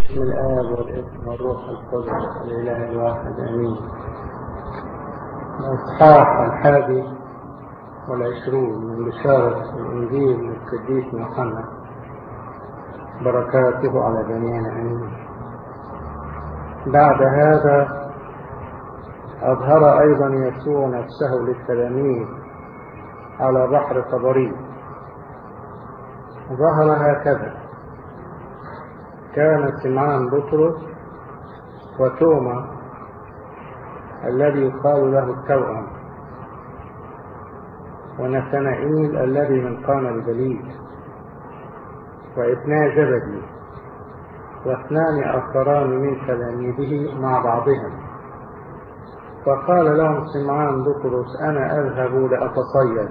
بسم الآب والابن والروح القدس الإله الواحد آمين. الإصحاح الحادي والعشرون من بشارة الإنجيل للقديس محمد بركاته على جميعنا آمين. بعد هذا أظهر أيضا يسوع نفسه للتلاميذ على بحر طبريد ظهر هكذا كان سمعان بطرس وتوما الذي يقال له التوأم ونثنائيل الذي من قانا الجليل واثنا زبدي واثنان آخران من تلاميذه مع بعضهم فقال لهم سمعان بطرس أنا أذهب لأتصيد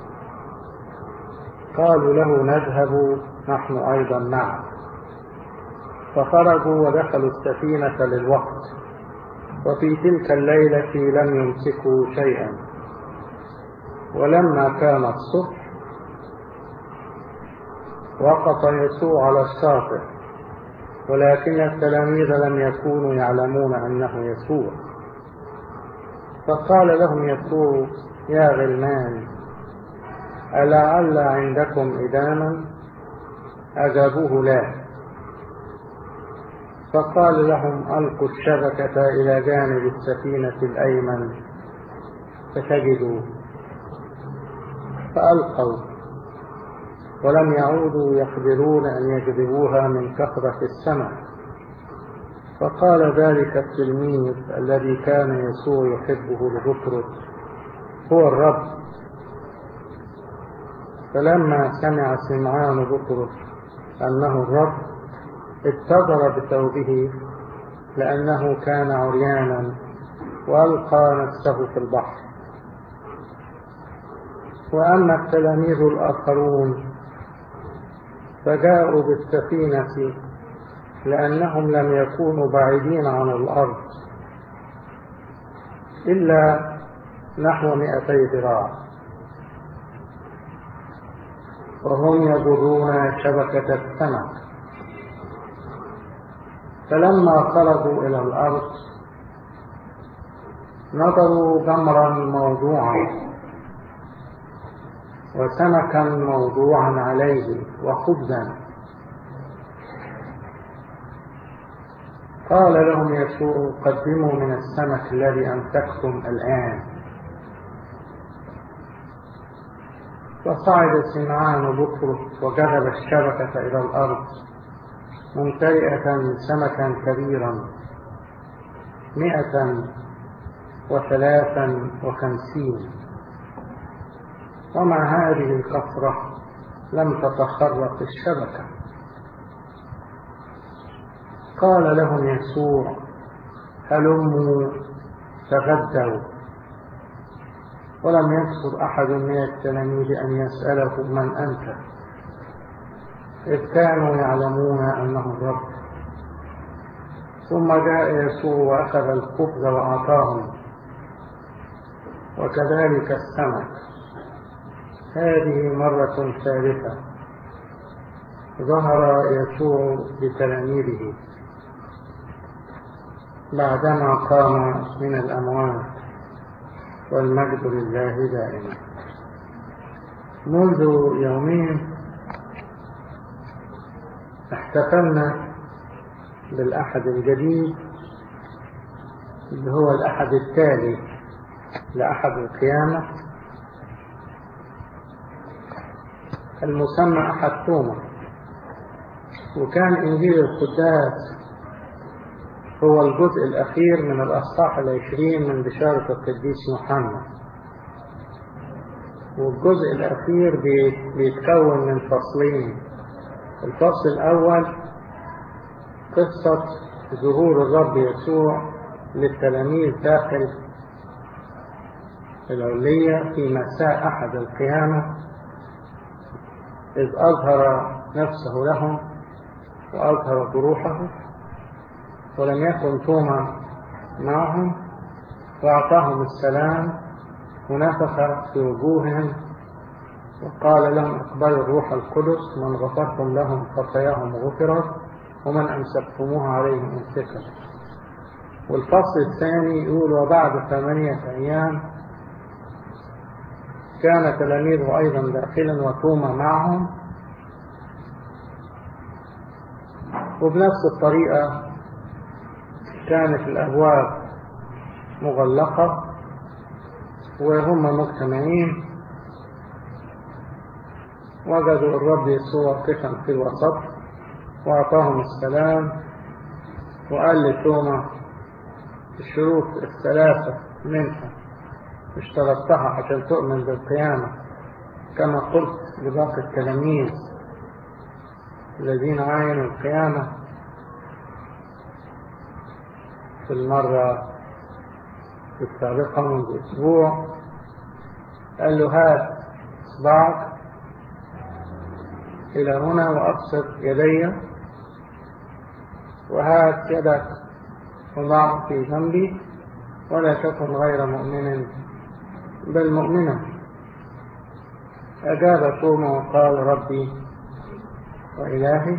قالوا له نذهب نحن أيضا معك فخرجوا ودخلوا السفينة للوقت وفي تلك الليلة لم يمسكوا شيئا ولما كان الصبح وقف يسوع على الشاطئ ولكن التلاميذ لم يكونوا يعلمون أنه يسوع فقال لهم يسوع يا غلمان ألعل عندكم إداما أجابوه لا فقال لهم ألقوا الشبكة إلى جانب السفينة الأيمن فتجدوا فألقوا ولم يعودوا يقدرون أن يجذبوها من كثرة السمك فقال ذلك التلميذ الذي كان يسوع يحبه لبطرس هو الرب فلما سمع سمعان بطرس أنه الرب اتضر بثوبه لأنه كان عريانا وألقى نفسه في البحر وأما التلاميذ الآخرون فجاءوا بالسفينة لأنهم لم يكونوا بعيدين عن الأرض إلا نحو مئتي ذراع وهم يجرون شبكة السمك فلما خرجوا إلى الأرض نظروا جمرا موضوعا وسمكا موضوعا عليه وخبزا قال لهم يسوع قدموا من السمك الذي أمسكتم الآن فصعد سمعان بطرس وجذب الشبكة إلى الأرض ممتلئة سمكا كبيرا مئة وثلاثا وخمسين ومع هذه الكثرة لم تتخرق الشبكة قال لهم يسوع هلموا تغدوا ولم يقصد أحد من التلاميذ أن يسأله من أنت إذ كانوا يعلمون أنه الرب ثم جاء يسوع وأخذ الخبز وأعطاهم وكذلك السمك هذه مرة ثالثة ظهر يسوع لتلاميذه بعدما قام من الأموات والمجد لله دائما منذ يومين احتفلنا بالأحد الجديد اللي هو الأحد التالي لأحد القيامة المسمى أحد توما وكان إنجيل القداس هو الجزء الأخير من الأصحاح العشرين من بشارة القديس محمد والجزء الأخير بيتكون من فصلين الفصل الأول قصة ظهور الرب يسوع للتلاميذ داخل العلية في مساء أحد القيامة إذ أظهر نفسه لهم وأظهر جروحه ولم يكن توما معهم وأعطاهم السلام ونفخ في وجوههم وقال لهم اقبلوا الروح القدس من غفرتم لهم خطاياهم غفرت ومن أمسكتموها عليه ممسكا والفصل الثاني يقول وبعد ثمانية أيام كان تلاميذه أيضا داخلا وتوما معهم وبنفس الطريقة كانت الأبواب مغلقة وهم مجتمعين وجدوا الرب يسوع كفا في الوسط وأعطاهم السلام وقال لتوما الشروط الثلاثة منها اشترطتها عشان تؤمن بالقيامة كما قلت لباقي التلاميذ الذين عاينوا القيامة في المرة السابقة منذ أسبوع قال له هات إصبعك إلى هنا وأبسط يدي وهات يدك وضع في جنبي ولا تكن غير مؤمن بل مؤمنا أجاب توما وقال ربي وإلهي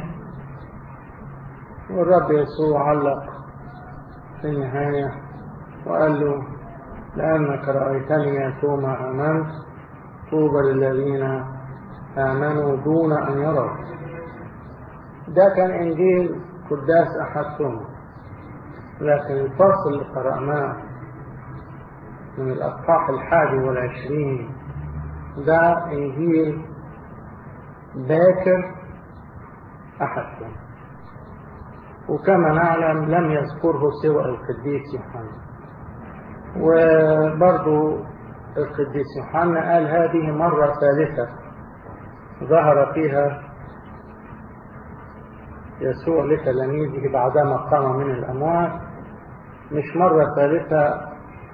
والرب يسوع علق في النهاية وقال له لأنك رأيتني يا توما آمنت طوبى للذين آمنوا دون أن يروا ده كان إنجيل قداس أحد توما لكن الفصل اللي قرأناه من الأصحاح الحادي والعشرين ده إنجيل باكر أحد توما وكما نعلم لم يذكره سوى القديس يوحنا وبرضو القديس يوحنا قال هذه مرة ثالثة ظهر فيها يسوع لتلاميذه بعدما قام من الأموات مش مرة ثالثة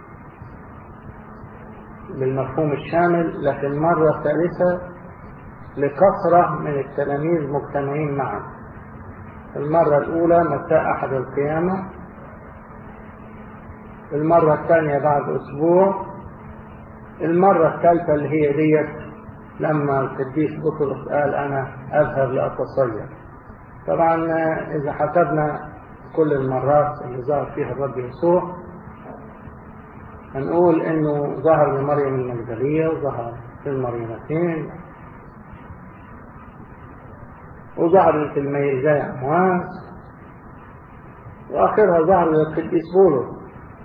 بالمفهوم الشامل لكن مرة ثالثة لكثرة من التلاميذ مجتمعين معا المرة الأولى مساء أحد القيامة المرة الثانية بعد أسبوع المرة الثالثة اللي هي ديت لما القديس بطرس قال أنا أذهب لأتصير طبعا إذا حسبنا كل المرات اللي ظهر فيها الرب يسوع هنقول إنه ظهر لمريم المجدلية وظهر في المريمتين وظهر لتلميذي أمواس وآخرها ظهر للقديس بولس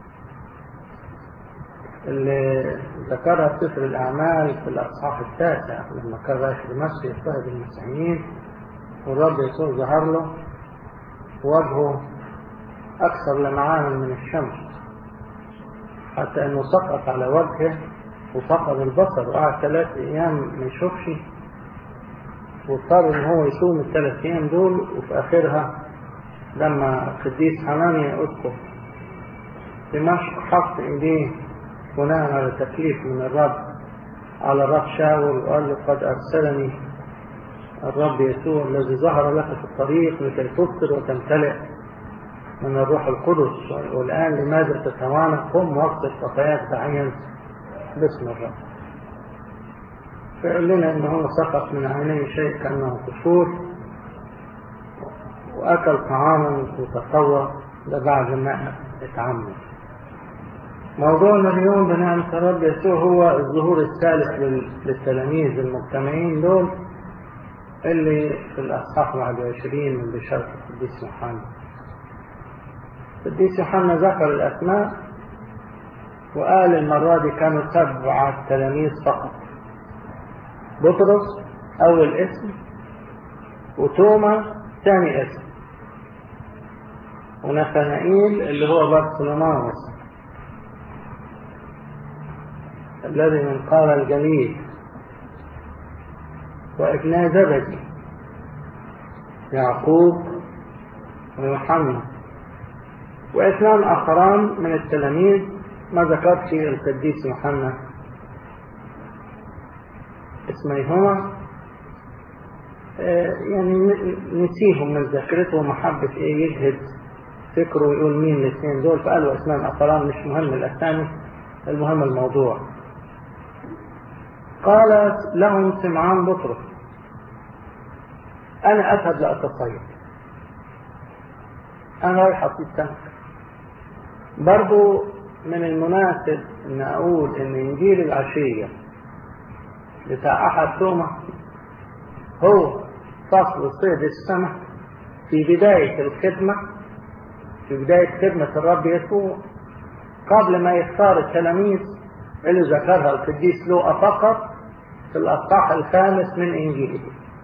اللي ذكرها في سفر الأعمال في الأصحاح التاسع لما كان رايح دمشق يضطهد المسيحيين والرب يسوع ظهر له وجهه أكثر لمعان من الشمس حتى أنه سقط على وجهه وفقد البصر وقعد ثلاث أيام ما يشوفش واضطر إن هو يصوم الثلاث أيام دول وفي آخرها لما القديس حنانيا أسقف دمشق حط إيديه بناء على تكليف من الرب على الرب شاول وقال له قد أرسلني الرب يسوع الذي ظهر لك في الطريق لكي تبصر وتمتلئ من الروح القدس والآن لماذا تتوانى قم واغسل خطاياك تعين باسم الرب فيقول لنا ان هو سقط من عينيه شيء كانه قشور واكل طعاما وتقوى ده بعد ما اتعمد موضوعنا اليوم بنعمة الرب يسوع هو الظهور الثالث للتلاميذ المجتمعين دول اللي في الأصحاح 21 من بشارة القديس يوحنا. القديس يوحنا ذكر الأسماء وقال المرة دي كانوا سبعة تلاميذ فقط. بطرس أول اسم وتوما ثاني اسم ونثنائيل اللي هو بارثولوماوس الذي من قال الجليل وابنا زبدي يعقوب ويوحنا واثنان اخران من التلاميذ ما ذكرش القديس يوحنا اسميهما يعني نسيهم من ذاكرته ومحبة ايه يجهد فكره ويقول مين الاثنين دول فقالوا اسماء اخران مش مهم الاسامي المهم الموضوع قالت لهم سمعان بطرس أنا أذهب لأتصيد أنا رايح أصيد سمك برضو من المناسب أن أقول أن إنجيل العشية بتاع أحد توما هو فصل صيد السمك في بداية الخدمة في بداية خدمة الرب يسوع قبل ما يختار التلاميذ اللي ذكرها القديس لوقا فقط في الأصحاح الخامس من إنجيله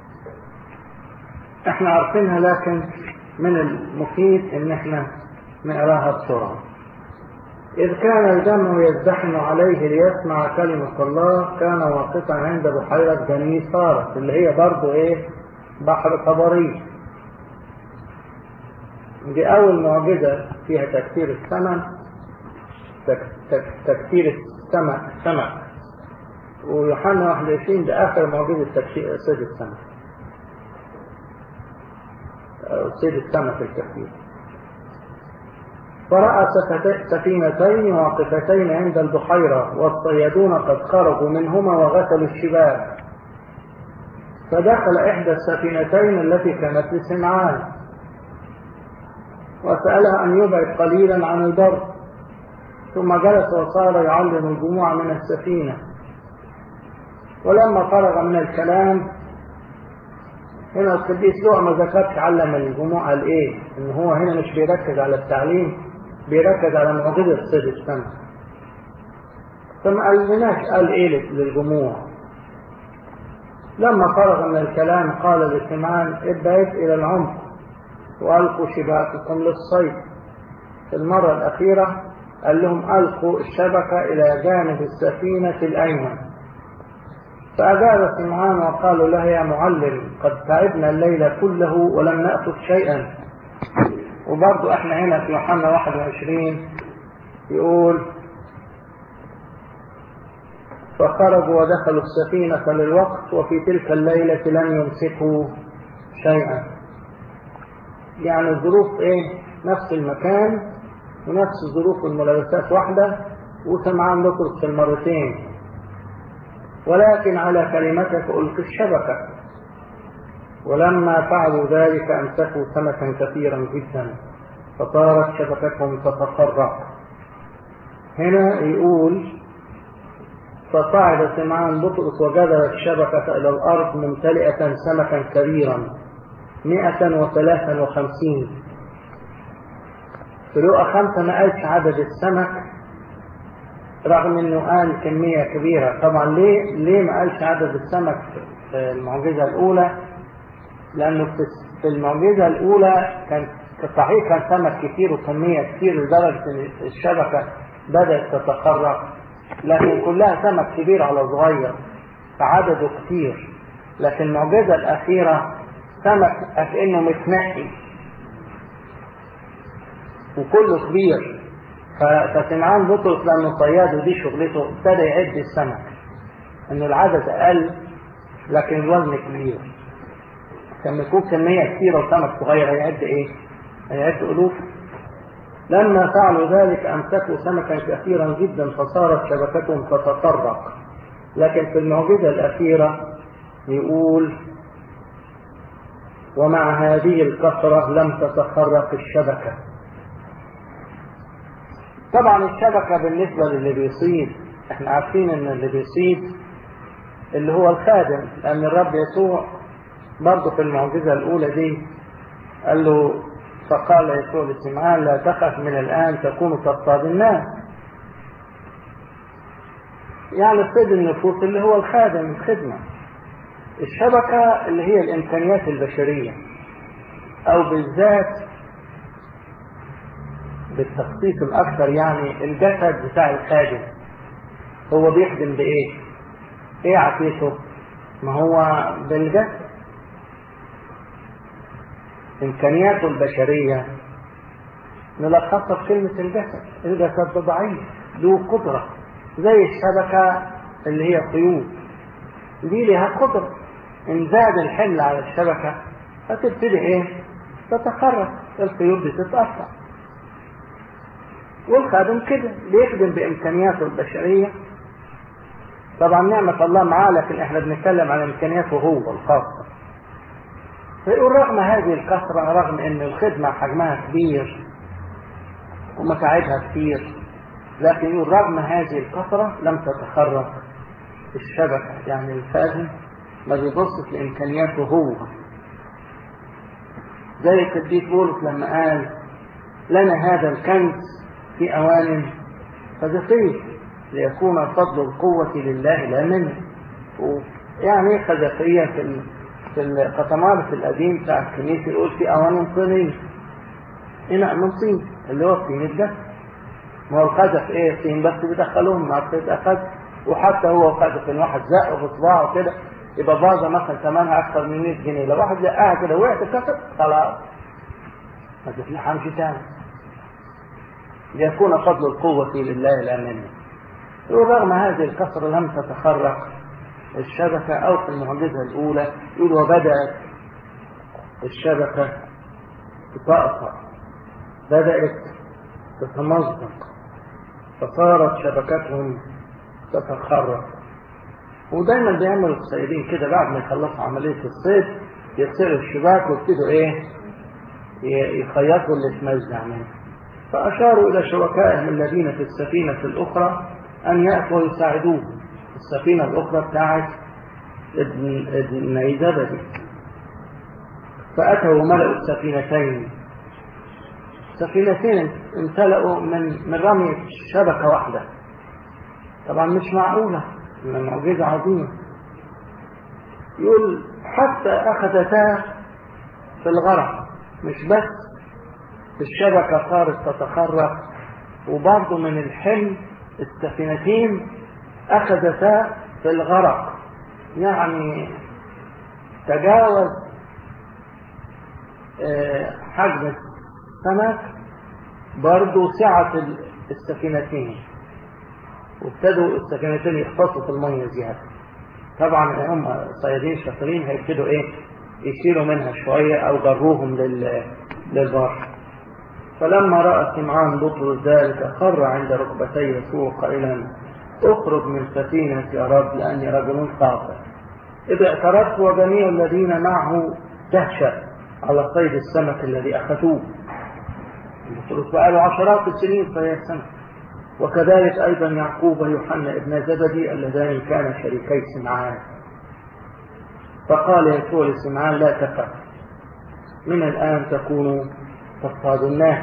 احنا عارفينها لكن من المفيد ان احنا نقراها بسرعة إذ كان الجمع يزدحم عليه ليسمع كلمة الله كان واقفا عند بحيرة بني سارة اللي هي برضه إيه بحر طبري دي أول معجزة فيها تكثير الثمن تكثير السمك السمك ويوحنا 21 ده آخر معجزة صيد السمك صيد السمك الكثير فرأى سفينتين واقفتين عند البحيرة والصيادون قد خرجوا منهما وغسلوا الشباك فدخل إحدى السفينتين التي كانت لسمعان وسألها أن يبعد قليلا عن البر ثم جلس وصار يعلم الجموع من السفينة ولما فرغ من الكلام هنا القديس لوقا ما ذكرش علم الجموع قال ايه ان هو هنا مش بيركز على التعليم بيركز على معجزة صيد السمك فما قالناش قال ايه للجموع لما فرغ من الكلام قال لسمعان ابعد الى العمق والقوا شباككم للصيد في المرة الأخيرة قال لهم ألقوا الشبكة إلى جانب السفينة الأيمن فأجاب سمعان وقالوا له يا معلم قد تعبنا الليل كله ولم نأخذ شيئا وبرضو احنا هنا في يوحنا 21 يقول فخرجوا ودخلوا السفينة للوقت وفي تلك الليلة لم يمسكوا شيئا يعني الظروف ايه نفس المكان ونفس ظروف الملابسات واحدة وسمعان نطرق في المرتين ولكن على كلمتك ألقي الشبكة ولما فعلوا ذلك أمسكوا سمكا كثيرا جدا فصارت شبكتهم تتفرق هنا يقول فصعد سمعان بطرس وجذب الشبكة إلى الأرض ممتلئة سمكا كبيرا مئة وثلاثا وخمسين في لقى خمسة ما قالش عدد السمك رغم انه قال كمية كبيرة طبعا ليه ليه ما قالش عدد السمك في المعجزة الأولى لأنه في المعجزة الأولى كان صحيح كان سمك كتير وكمية كتير لدرجة ان الشبكة بدأت تتخرق لكن كلها سمك كبير على صغير فعدده كتير لكن المعجزة الأخيرة سمك كأنه متنقي وكله كبير فسمعان بطرس لما صياد ودي شغلته ابتدى يعد السمك ان العدد اقل لكن الوزن كبير لما يكون كميه كثيره وسمك صغير هيعد ايه؟ هيعد الوف لما فعلوا ذلك امسكوا سمكا كثيرا جدا فصارت شبكتهم تتطرق لكن في المعجزه الاخيره يقول ومع هذه الكثره لم تتخرق الشبكه طبعا الشبكة بالنسبة للي بيصيد احنا عارفين ان اللي بيصيد اللي هو الخادم لان الرب يسوع برضه في المعجزة الاولى دي قال له فقال يسوع لسمعان لا تخف من الان تكون تصطاد الناس يعني صيد النفوس اللي هو الخادم الخدمة الشبكة اللي هي الامكانيات البشرية او بالذات بالتخصيص الأكثر يعني الجسد بتاع الخادم هو بيخدم بإيه؟ إيه عقيته؟ ما هو بالجسد إمكانياته البشرية نلخصها في كلمة الجسد الجسد ده ضعيف له قدرة زي الشبكة اللي هي قيود دي لها قدرة إن زاد الحمل على الشبكة هتبتدي إيه؟ تتخرج القيود دي تتأثر والخادم كده بيخدم بإمكانياته البشرية طبعا نعمة الله معاه لكن احنا بنتكلم عن إمكانياته هو الخاصة فيقول رغم هذه الكثرة رغم ان الخدمة حجمها كبير ومتاعبها كتير لكن يقول رغم هذه الكثرة لم تتخرج الشبكة يعني الخادم ما بيبصش لإمكانياته هو زي القديس بولس لما قال لنا هذا الكنز في أوان صديقيه ليكون فضل القوة لله لا منه يعني خزفية في في القطمارس القديم بتاع الكنيسة يقول في أوان طينية إناء من طين اللي هو الطين الجاف ما هو الخزف إيه الطين بس بيدخلوهم مع بتتأخذ وحتى هو خزف إن واحد زقه بصباعه كده يبقى باظة مثلا ثمنها أكثر من 100 جنيه لو واحد زقها كده وقعت اتكسر خلاص ما تفلحهمش تاني ليكون فضل القوة لله لا منه ورغم هذه الكسرة لم تتخرق الشبكة أو في المعجزة الأولى يقول وبدأت الشبكة تطأطأ بدأت تتمزق فصارت شبكتهم تتخرق ودايما بيعملوا الصيادين كده بعد ما يخلصوا عملية الصيد يكسروا الشباك ويبتدوا ايه يخيطوا اللي اتمزع منه فأشاروا إلى شركائهم الذين في السفينة الأخرى أن يأتوا ويساعدوه السفينة الأخرى بتاعت ابن ابن زبدي فأتوا وملأوا السفينتين سفينتين امتلأوا من من رمية شبكة واحدة طبعا مش معقولة من معجزة عظيمة يقول حتى أخذتا في الغرق مش بس الشبكة صارت تتخرق وبرضه من الحلم السفينتين أخذتا في الغرق يعني تجاوز حجم السمك برضه سعة السفينتين وابتدوا السفينتين يختصوا في المية زيادة طبعا هم صيادين شاطرين هيبتدوا ايه يشيلوا منها شوية او جروهم لل... للبر فلما رأى سمعان بطرس ذلك خر عند ركبتي يسوع قائلا اخرج من سفينة يا رب لأني رجل خاطئ إذا اعترفت وجميع الذين معه دهشة على صيد السمك الذي أخذوه بطرس بقاله عشرات السنين صيد السمك وكذلك أيضا يعقوب ويوحنا ابن زبدي اللذان كانا شريكي سمعان فقال يسوع لسمعان لا تخف من الآن تكونوا تصطاد الناس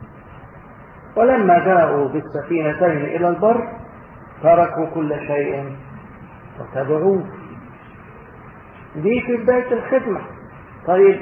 ولما جاءوا بالسفينتين إلى البر تركوا كل شيء وتبعوه دي في بداية الخدمة طيب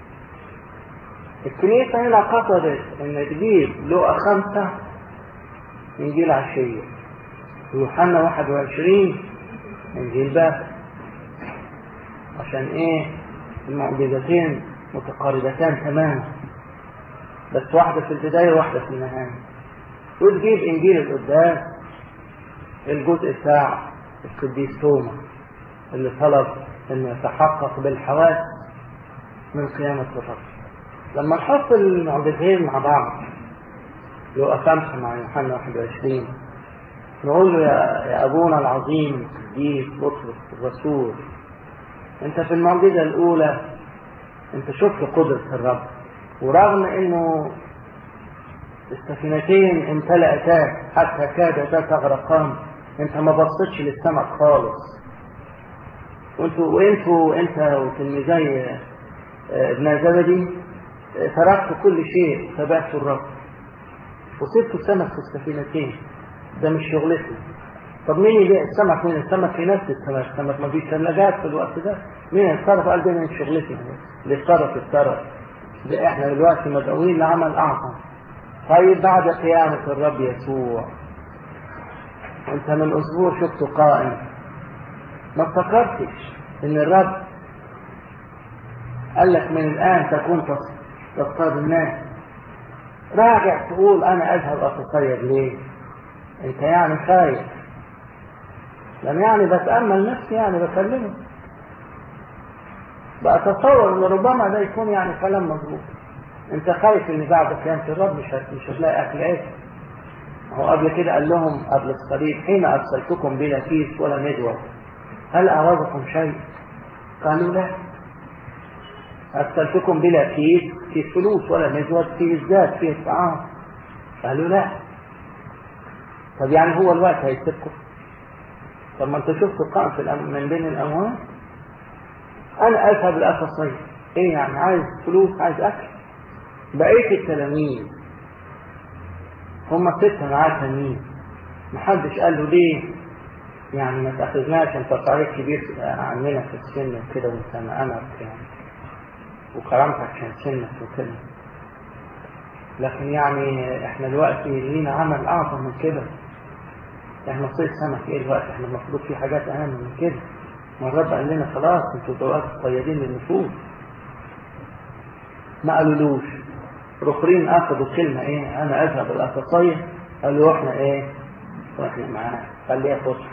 الكنيسة هنا قصدت ان تجيب لقى خمسة انجيل عشية ويوحنا 21 انجيل باكر عشان ايه المعجزتين متقاربتان تماما بس واحدة في البداية وواحدة في النهاية وتجيب انجيل القداس الجزء بتاع القديس توما اللي طلب انه يتحقق بالحواس من قيامة الرب لما نحط المعجزتين مع بعض لو خمسة مع يوحنا 21 نقول له يا, يا أبونا العظيم القديس بطرس الرسول أنت في المعجزة الأولى أنت شفت قدرة الرب ورغم أنه السفينتين امتلأتا حتى كادتا تغرقان أنت ما بصيتش للسمك خالص وانتوا وانتوا انت وتلميذي ابن زبدي تركتوا كل شيء تبعتوا الرب وسبتوا السمك في السفينتين ده مش شغلتنا طب مين يبيع السمك مين السمك في نفس السمك السمك ما فيش ثلاجات في الوقت ده مين يتصرف قال ده مش شغلتنا اللي اتصرف اتصرف ده احنا دلوقتي مدعوين لعمل اعظم طيب بعد قيامة الرب يسوع انت من اسبوع شفته قائم ما افتكرتش ان الرب قال لك من الان تكون تصطاد الناس راجع تقول انا اذهب اتصيد ليه انت يعني خايف لم يعني بتأمل نفسي يعني بكلمه بأتصور ان ربما ده يكون يعني كلام مظبوط انت خايف ان بعد قيامة الرب مش مش هتلاقي اكل عيش هو قبل كده قال لهم قبل الصليب حين ارسلتكم بلا كيس ولا ندوة هل اعوزكم شيء قالوا لا أرسلتكم بلا كيس كيس فلوس ولا مزود فيه الزاد فيه الطعام قالوا لا طب يعني هو الوقت هيسيبكم طب ما انت شفتوا قام في الأم... من بين الأموال أنا أذهب الأخصين إيه يعني عايز فلوس عايز أكل بقية التلاميذ هم ستة معاه تانيين محدش قال له ليه يعني ما تأخذناش انت طريق كبير عننا في السن وكده وانت انا يعني وكرامتك كان سنك وكده لكن يعني احنا دلوقتي لينا عمل اعظم من كده احنا صيد سمك ايه دلوقتي احنا المفروض في حاجات اهم من كده ما الرب قال لنا خلاص انتوا دلوقتي صيادين للنفوس ما قالولوش الاخرين اخذوا كلمه ايه انا اذهب الاتصيد قالوا احنا ايه واحنا معاه خليها فرصه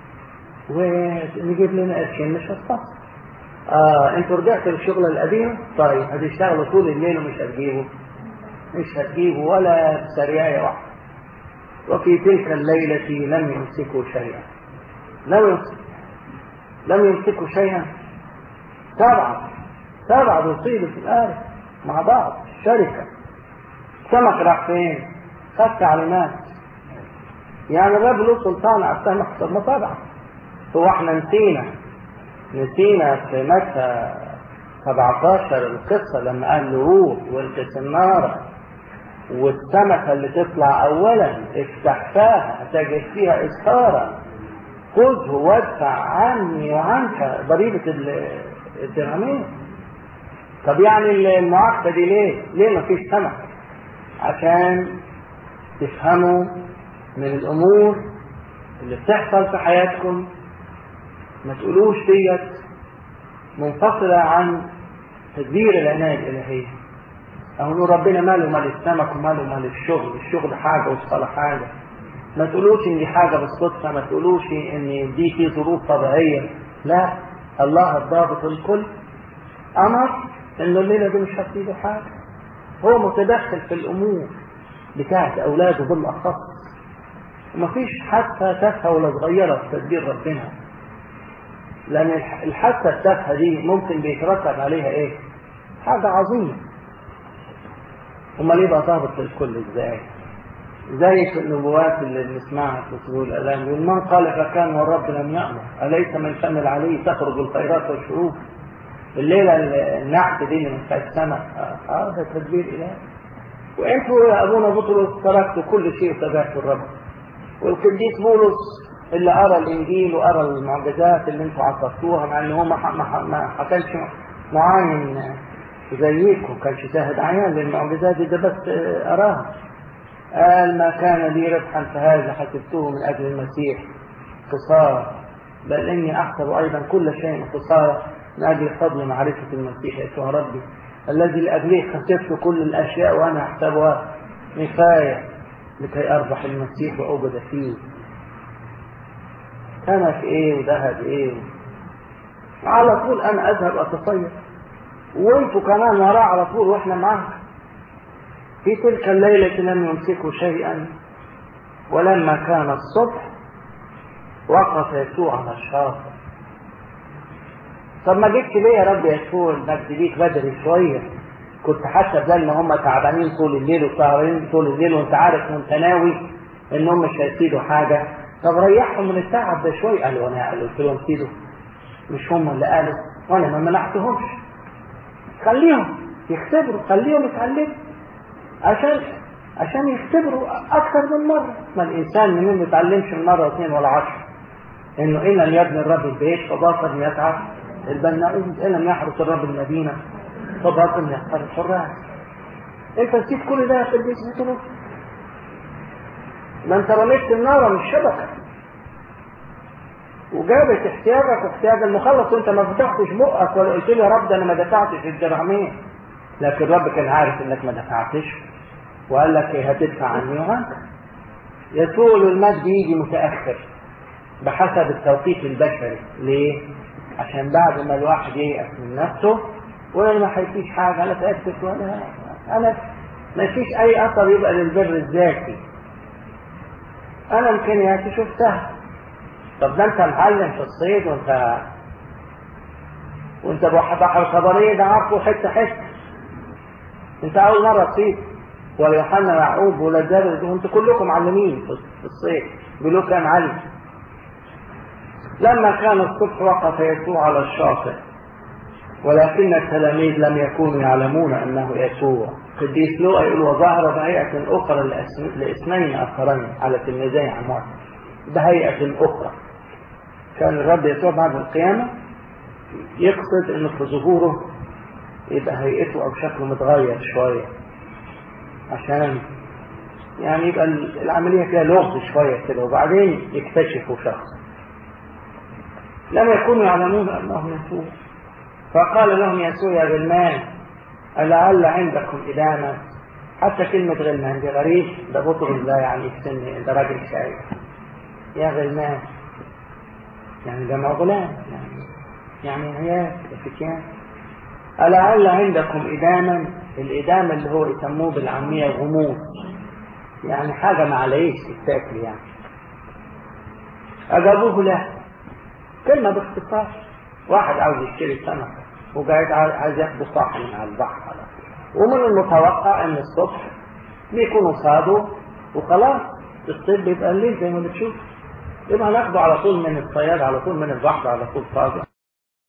ونجيب لنا قرشين مش هتصح اه انتوا رجعتوا للشغل القديم طيب هتشتغلوا طول الليل ومش هتجيبوا مش هتجيبوا ولا سرياية واحدة وفي تلك الليلة لم يمسكوا شيئا لم يمسكوا لم يمسكوا شيئا سبعة سبعة بيصيبوا في الآخر مع بعض شركة سمك راح فين؟ خد تعليمات يعني الرب له سلطان على السمك طب ما طبعا هو احنا نسينا نسينا في متى 17 القصة لما قال له روح والقي النار والسمكة اللي تطلع أولا افتح فاها تجد فيها إسهارا خذه وادفع عني وعنك ضريبة الدرهمين طب يعني المعاقبة دي ليه؟ ليه ما فيش سمك؟ عشان تفهموا من الأمور اللي بتحصل في حياتكم ما تقولوش ديت منفصلة عن تدبير العناية الإلهية أو نقول ربنا ماله مال السمك وماله مال الشغل الشغل حاجة والصلاة حاجة ما تقولوش إن دي حاجة بالصدفة ما تقولوش إن دي في ظروف طبيعية لا الله الضابط الكل أمر إنه الليلة دي مش هتفيده حاجة هو متدخل في الأمور بتاعت أولاده بالأخص ومفيش حتى تافهة ولا صغيرة في تدبير ربنا لأن الحادثة التافهة دي ممكن بيترتب عليها إيه؟ حاجة عظيمة. أمال يبقى ضابط للكل إزاي؟ زي في النبوات اللي بنسمعها في سورة الآلام يقول من قال فكان والرب لم يأمر أليس من فم العلي تخرج الخيرات والشروق الليلة النحت دي اللي من بتاع السماء اه ده تدبير إلهي وانتوا يا أبونا بطرس تركتوا كل شيء وتبعتوا الرب والقديس بولس اللي قرا الانجيل وقرا المعجزات اللي انتوا عصرتوها مع ان هو ما ما كانش معاين زيكم كانش شاهد عيان للمعجزات دي ده بس قراها قال ما كان لي ربحا فهذا حسبته من اجل المسيح خسارة بل اني احسب ايضا كل شيء خسارة من اجل فضل معرفة المسيح يسوع ربي الذي لاجله خسرت كل الاشياء وانا احسبها نفاية لكي اربح المسيح واوجد فيه سمك ايه وذهب ايه على طول انا اذهب اتصيد وانتوا كمان وراه على طول واحنا معاك في تلك الليلة لم يمسكوا شيئا ولما كان الصبح وقف يسوع على الشاطئ طب ما جبت ليه يا رب يسوع المجد ليك بدري شوية كنت حاسة بال ان هم تعبانين طول الليل وسهرانين طول الليل وانت عارف وانت ناوي انهم مش هيفيدوا حاجة طب ريحهم من التعب ده شوية قالوا انا قلت لهم سيدوا مش هم اللي قالوا وانا ما منعتهمش خليهم يختبروا خليهم يتعلموا عشان عشان يختبروا اكثر من مرة ما الانسان منين ما يتعلمش من مرة واثنين ولا عشر انه ان لم يبني الرب البيت فباطل يتعب البناؤون ان لم يحرس الرب المدينة فباطل يحرس الحراس انت نسيت كل ده في البيت بتقول ما انت رميت النار من الشبكة وجابت احتياجك واحتياج المخلص وانت ما فتحتش بقك ولا قلت له يا رب ده انا ما دفعتش الدرهمين لكن الرب كان عارف انك ما دفعتش وقال لك ايه هتدفع عني وهكذا يسوع المجد يجي متاخر بحسب التوقيت البشري ليه؟ عشان بعد ما الواحد ييأس من نفسه ولا ما هيفيش حاجه لا تأسف ولا انا ما فيش اي اثر يبقى للبر الذاتي انا امكانياتي شفتها طب ده انت معلم في الصيد وانت وانت بحر الخبرية ده عارفه حتة حتة انت اول مرة تصيب ولا يوحنا يعقوب ولا جابر وانتوا كلكم معلمين في الصيف بيقولوا كان علي لما كان الصبح وقف يسوع على الشاطئ ولكن التلاميذ لم يكونوا يعلمون انه يسوع قديس لوقا يقول وظهر بهيئة أخرى لاثنين آخرين على تلميذي عمار بهيئة أخرى كان الرب يسوع بعد القيامة يقصد انه في ظهوره يبقى هيئته او شكله متغير شوية عشان يعني يبقى العملية فيها لغز شوية كده وبعدين يكتشفوا شخص لم يكونوا يعلمون انه يسوع فقال لهم يسوع يا غلمان ألعل عندكم إدانة حتى كلمة غلمان دي غريب ده بطرس ده يعني في سن ده راجل شايف يا غلمان يعني ده غلام يعني يعني عيال فتيان ألعل عندكم إداما الإدامة اللي هو يسموه بالعامية الغموض يعني حاجة ما عليش تتاكل يعني أجابوه لا كلمة باختصار واحد عاوز يشتري سمك وقاعد عايز ياخد صاحن من على البحر على ومن المتوقع ان الصبح بيكونوا صادوا وخلاص الصيد بيبقى الليل زي ما بتشوف يبقى هناخده على طول من الصياد على طول من البحر على طول صادق